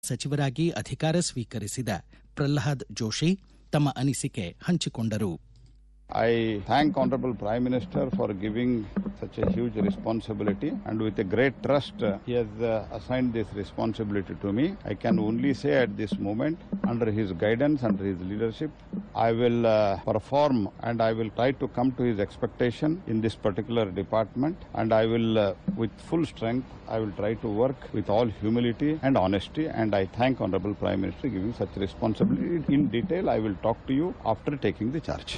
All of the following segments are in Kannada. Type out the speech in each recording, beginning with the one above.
ಸಚಿವರಾಗಿ ಅಧಿಕಾರ ಸ್ವೀಕರಿಸಿದ ಪ್ರಹ್ಲಾದ್ ಜೋಶಿ ತಮ್ಮ ಅನಿಸಿಕೆ ಹಂಚಿಕೊಂಡರು I thank Honorable Prime Minister for giving such a huge responsibility and with a great trust uh, he has uh, assigned this responsibility to me. I can only say at this moment under his guidance, under his leadership, I will uh, perform and I will try to come to his expectation in this particular department and I will uh, with full strength I will try to work with all humility and honesty and I thank Honorable Prime Minister giving such responsibility. In detail I will talk to you after taking the charge.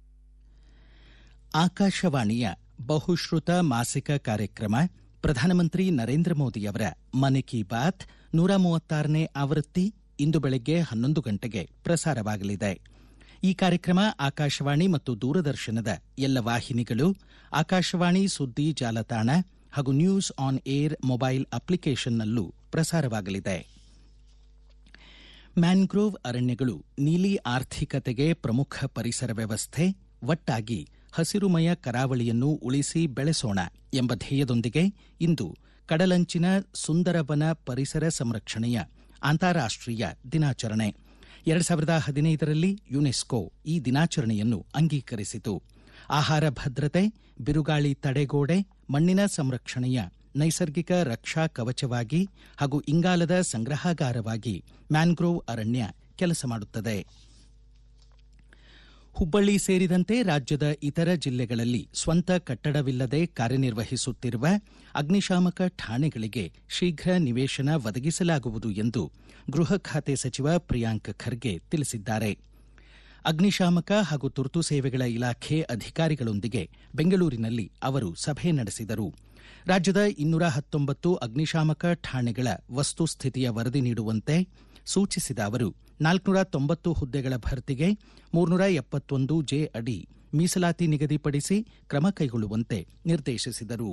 ಆಕಾಶವಾಣಿಯ ಬಹುಶ್ರುತ ಮಾಸಿಕ ಕಾರ್ಯಕ್ರಮ ಪ್ರಧಾನಮಂತ್ರಿ ನರೇಂದ್ರ ಮೋದಿಯವರ ಮನ್ ಕಿ ಬಾತ್ ನೂರ ಮೂವತ್ತಾರನೇ ಆವೃತ್ತಿ ಇಂದು ಬೆಳಗ್ಗೆ ಹನ್ನೊಂದು ಗಂಟೆಗೆ ಪ್ರಸಾರವಾಗಲಿದೆ ಈ ಕಾರ್ಯಕ್ರಮ ಆಕಾಶವಾಣಿ ಮತ್ತು ದೂರದರ್ಶನದ ಎಲ್ಲ ವಾಹಿನಿಗಳು ಆಕಾಶವಾಣಿ ಸುದ್ದಿ ಜಾಲತಾಣ ಹಾಗೂ ನ್ಯೂಸ್ ಆನ್ ಏರ್ ಮೊಬೈಲ್ ಅಪ್ಲಿಕೇಶನ್ನಲ್ಲೂ ಪ್ರಸಾರವಾಗಲಿದೆ ಮ್ಯಾಂಗ್ರೋವ್ ಅರಣ್ಯಗಳು ನೀಲಿ ಆರ್ಥಿಕತೆಗೆ ಪ್ರಮುಖ ಪರಿಸರ ವ್ಯವಸ್ಥೆ ಒಟ್ಟಾಗಿ ಹಸಿರುಮಯ ಕರಾವಳಿಯನ್ನು ಉಳಿಸಿ ಬೆಳೆಸೋಣ ಎಂಬ ಧ್ಯೇಯದೊಂದಿಗೆ ಇಂದು ಕಡಲಂಚಿನ ಸುಂದರವನ ಪರಿಸರ ಸಂರಕ್ಷಣೆಯ ಅಂತಾರಾಷ್ಟೀಯ ದಿನಾಚರಣೆ ಎರಡ್ ಸಾವಿರದ ಹದಿನೈದರಲ್ಲಿ ಯುನೆಸ್ಕೋ ಈ ದಿನಾಚರಣೆಯನ್ನು ಅಂಗೀಕರಿಸಿತು ಆಹಾರ ಭದ್ರತೆ ಬಿರುಗಾಳಿ ತಡೆಗೋಡೆ ಮಣ್ಣಿನ ಸಂರಕ್ಷಣೆಯ ನೈಸರ್ಗಿಕ ರಕ್ಷಾ ಕವಚವಾಗಿ ಹಾಗೂ ಇಂಗಾಲದ ಸಂಗ್ರಹಾಗಾರವಾಗಿ ಮ್ಯಾಂಗ್ರೋವ್ ಅರಣ್ಯ ಕೆಲಸ ಮಾಡುತ್ತದೆ ಹುಬ್ಬಳ್ಳಿ ಸೇರಿದಂತೆ ರಾಜ್ಯದ ಇತರ ಜಿಲ್ಲೆಗಳಲ್ಲಿ ಸ್ವಂತ ಕಟ್ಟಡವಿಲ್ಲದೆ ಕಾರ್ಯನಿರ್ವಹಿಸುತ್ತಿರುವ ಅಗ್ನಿಶಾಮಕ ಠಾಣೆಗಳಿಗೆ ಶೀಘ್ರ ನಿವೇಶನ ಒದಗಿಸಲಾಗುವುದು ಎಂದು ಗೃಹ ಖಾತೆ ಸಚಿವ ಪ್ರಿಯಾಂಕ್ ಖರ್ಗೆ ತಿಳಿಸಿದ್ದಾರೆ ಅಗ್ನಿಶಾಮಕ ಹಾಗೂ ತುರ್ತು ಸೇವೆಗಳ ಇಲಾಖೆ ಅಧಿಕಾರಿಗಳೊಂದಿಗೆ ಬೆಂಗಳೂರಿನಲ್ಲಿ ಅವರು ಸಭೆ ನಡೆಸಿದರು ರಾಜ್ಯದ ಇನ್ನೂರ ಹತ್ತೊಂಬತ್ತು ಅಗ್ನಿಶಾಮಕ ಠಾಣೆಗಳ ವಸ್ತುಸ್ಥಿತಿಯ ವರದಿ ನೀಡುವಂತೆ ಸೂಚಿಸಿದ ಅವರು ನಾಲ್ಕುನೂರ ತೊಂಬತ್ತು ಹುದ್ದೆಗಳ ಭರ್ತಿಗೆ ಮೂರ್ನೂರ ಎಪ್ಪತ್ತೊಂದು ಜೆ ಅಡಿ ಮೀಸಲಾತಿ ನಿಗದಿಪಡಿಸಿ ಕ್ರಮ ಕೈಗೊಳ್ಳುವಂತೆ ನಿರ್ದೇಶಿಸಿದರು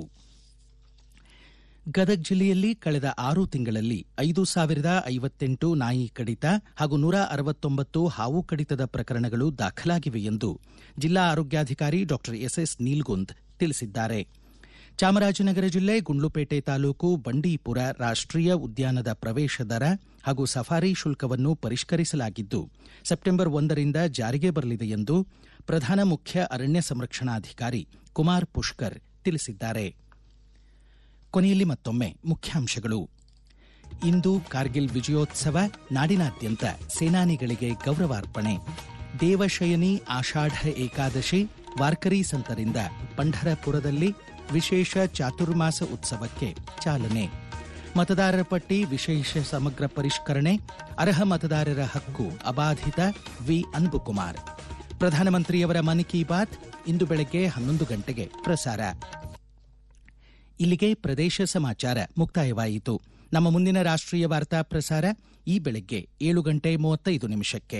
ಗದಗ ಜಿಲ್ಲೆಯಲ್ಲಿ ಕಳೆದ ಆರು ತಿಂಗಳಲ್ಲಿ ಐದು ಸಾವಿರದ ಐವತ್ತೆಂಟು ನಾಯಿ ಕಡಿತ ಹಾಗೂ ನೂರ ಅರವತ್ತೊಂಬತ್ತು ಹಾವು ಕಡಿತದ ಪ್ರಕರಣಗಳು ದಾಖಲಾಗಿವೆ ಎಂದು ಜಿಲ್ಲಾ ಆರೋಗ್ಯಾಧಿಕಾರಿ ಡಾ ಎಸ್ಎಸ್ ನೀಲ್ಗುಂದ್ ತಿಳಿಸಿದ್ದಾರೆ ಚಾಮರಾಜನಗರ ಜಿಲ್ಲೆ ಗುಂಡ್ಲುಪೇಟೆ ತಾಲೂಕು ಬಂಡೀಪುರ ರಾಷ್ಟೀಯ ಉದ್ಯಾನದ ಪ್ರವೇಶ ದರ ಹಾಗೂ ಸಫಾರಿ ಶುಲ್ಕವನ್ನು ಪರಿಷ್ಕರಿಸಲಾಗಿದ್ದು ಸೆಪ್ಟೆಂಬರ್ ಒಂದರಿಂದ ಜಾರಿಗೆ ಬರಲಿದೆ ಎಂದು ಪ್ರಧಾನ ಮುಖ್ಯ ಅರಣ್ಯ ಸಂರಕ್ಷಣಾಧಿಕಾರಿ ಕುಮಾರ್ ಪುಷ್ಕರ್ ತಿಳಿಸಿದ್ದಾರೆ ಕೊನೆಯಲ್ಲಿ ಮತ್ತೊಮ್ಮೆ ಮುಖ್ಯಾಂಶಗಳು ಇಂದು ಕಾರ್ಗಿಲ್ ವಿಜಯೋತ್ಸವ ನಾಡಿನಾದ್ಯಂತ ಸೇನಾನಿಗಳಿಗೆ ಗೌರವಾರ್ಪಣೆ ದೇವಶಯನಿ ಆಷಾಢ ಏಕಾದಶಿ ವಾರ್ಕರಿ ಸಂತರಿಂದ ಪಂಢರಪುರದಲ್ಲಿ ವಿಶೇಷ ಚಾತುರ್ಮಾಸ ಉತ್ಸವಕ್ಕೆ ಚಾಲನೆ ಮತದಾರರ ಪಟ್ಟಿ ವಿಶೇಷ ಸಮಗ್ರ ಪರಿಷ್ಕರಣೆ ಅರ್ಹ ಮತದಾರರ ಹಕ್ಕು ಅಬಾಧಿತ ವಿ ಅನ್ಬುಕುಮಾರ್ ಪ್ರಧಾನಮಂತ್ರಿಯವರ ಮನ್ ಕಿ ಬಾತ್ ಇಂದು ಬೆಳಗ್ಗೆ ಹನ್ನೊಂದು ಗಂಟೆಗೆ ಪ್ರಸಾರ ಇಲ್ಲಿಗೆ ಪ್ರದೇಶ ಸಮಾಚಾರ ಮುಕ್ತಾಯವಾಯಿತು ನಮ್ಮ ಮುಂದಿನ ರಾಷ್ಟ್ರೀಯ ವಾರ್ತಾ ಪ್ರಸಾರ ಈ ಬೆಳಗ್ಗೆ ಏಳು ಗಂಟೆ ಮೂವತ್ತೈದು ನಿಮಿಷಕ್ಕೆ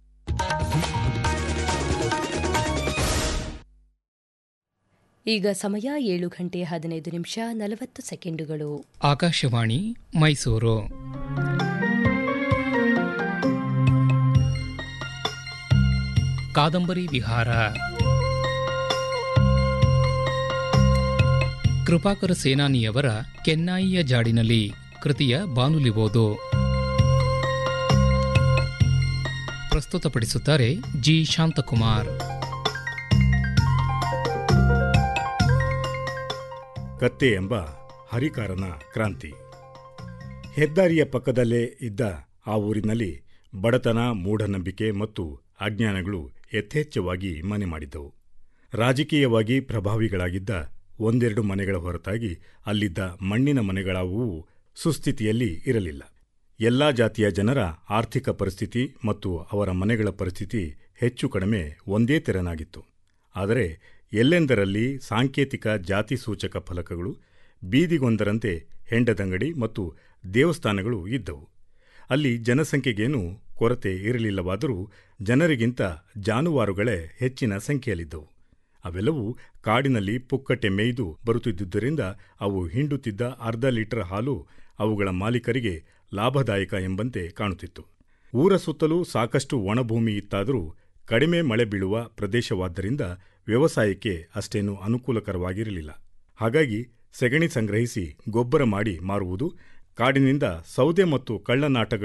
ಈಗ ಸಮಯ ಏಳು ಗಂಟೆ ಹದಿನೈದು ನಿಮಿಷ ನಲವತ್ತು ಸೆಕೆಂಡುಗಳು ಆಕಾಶವಾಣಿ ಮೈಸೂರು ಕಾದಂಬರಿ ವಿಹಾರ ಕೃಪಾಕರ ಸೇನಾನಿಯವರ ಕೆನ್ನಾಯಿಯ ಜಾಡಿನಲ್ಲಿ ಕೃತಿಯ ಬಾನುಲಿ ಓದು ಪ್ರಸ್ತುತಪಡಿಸುತ್ತಾರೆ ಜಿ ಶಾಂತಕುಮಾರ್ ಕತ್ತೆ ಎಂಬ ಹರಿಕಾರನ ಕ್ರಾಂತಿ ಹೆದ್ದಾರಿಯ ಪಕ್ಕದಲ್ಲೇ ಇದ್ದ ಆ ಊರಿನಲ್ಲಿ ಬಡತನ ಮೂಢನಂಬಿಕೆ ಮತ್ತು ಅಜ್ಞಾನಗಳು ಯಥೇಚ್ಛವಾಗಿ ಮನೆ ಮಾಡಿದ್ದವು ರಾಜಕೀಯವಾಗಿ ಪ್ರಭಾವಿಗಳಾಗಿದ್ದ ಒಂದೆರಡು ಮನೆಗಳ ಹೊರತಾಗಿ ಅಲ್ಲಿದ್ದ ಮಣ್ಣಿನ ಮನೆಗಳಾವುವು ಸುಸ್ಥಿತಿಯಲ್ಲಿ ಇರಲಿಲ್ಲ ಎಲ್ಲಾ ಜಾತಿಯ ಜನರ ಆರ್ಥಿಕ ಪರಿಸ್ಥಿತಿ ಮತ್ತು ಅವರ ಮನೆಗಳ ಪರಿಸ್ಥಿತಿ ಹೆಚ್ಚು ಕಡಿಮೆ ಒಂದೇ ತೆರನಾಗಿತ್ತು ಆದರೆ ಎಲ್ಲೆಂದರಲ್ಲಿ ಸಾಂಕೇತಿಕ ಜಾತಿ ಸೂಚಕ ಫಲಕಗಳು ಬೀದಿಗೊಂದರಂತೆ ಹೆಂಡದಂಗಡಿ ಮತ್ತು ದೇವಸ್ಥಾನಗಳು ಇದ್ದವು ಅಲ್ಲಿ ಜನಸಂಖ್ಯೆಗೇನೂ ಕೊರತೆ ಇರಲಿಲ್ಲವಾದರೂ ಜನರಿಗಿಂತ ಜಾನುವಾರುಗಳೇ ಹೆಚ್ಚಿನ ಸಂಖ್ಯೆಯಲ್ಲಿದ್ದವು ಅವೆಲ್ಲವೂ ಕಾಡಿನಲ್ಲಿ ಪುಕ್ಕಟೆ ಮೇಯ್ದು ಬರುತ್ತಿದ್ದುದರಿಂದ ಅವು ಹಿಂಡುತ್ತಿದ್ದ ಅರ್ಧ ಲೀಟರ್ ಹಾಲು ಅವುಗಳ ಮಾಲೀಕರಿಗೆ ಲಾಭದಾಯಕ ಎಂಬಂತೆ ಕಾಣುತ್ತಿತ್ತು ಊರ ಸುತ್ತಲೂ ಸಾಕಷ್ಟು ಒಣಭೂಮಿ ಇತ್ತಾದರೂ ಕಡಿಮೆ ಮಳೆ ಬೀಳುವ ಪ್ರದೇಶವಾದ್ದರಿಂದ ವ್ಯವಸಾಯಕ್ಕೆ ಅಷ್ಟೇನೂ ಅನುಕೂಲಕರವಾಗಿರಲಿಲ್ಲ ಹಾಗಾಗಿ ಸೆಗಣಿ ಸಂಗ್ರಹಿಸಿ ಗೊಬ್ಬರ ಮಾಡಿ ಮಾರುವುದು ಕಾಡಿನಿಂದ ಸೌದೆ ಮತ್ತು ಕಳ್ಳನಾಟಗಳು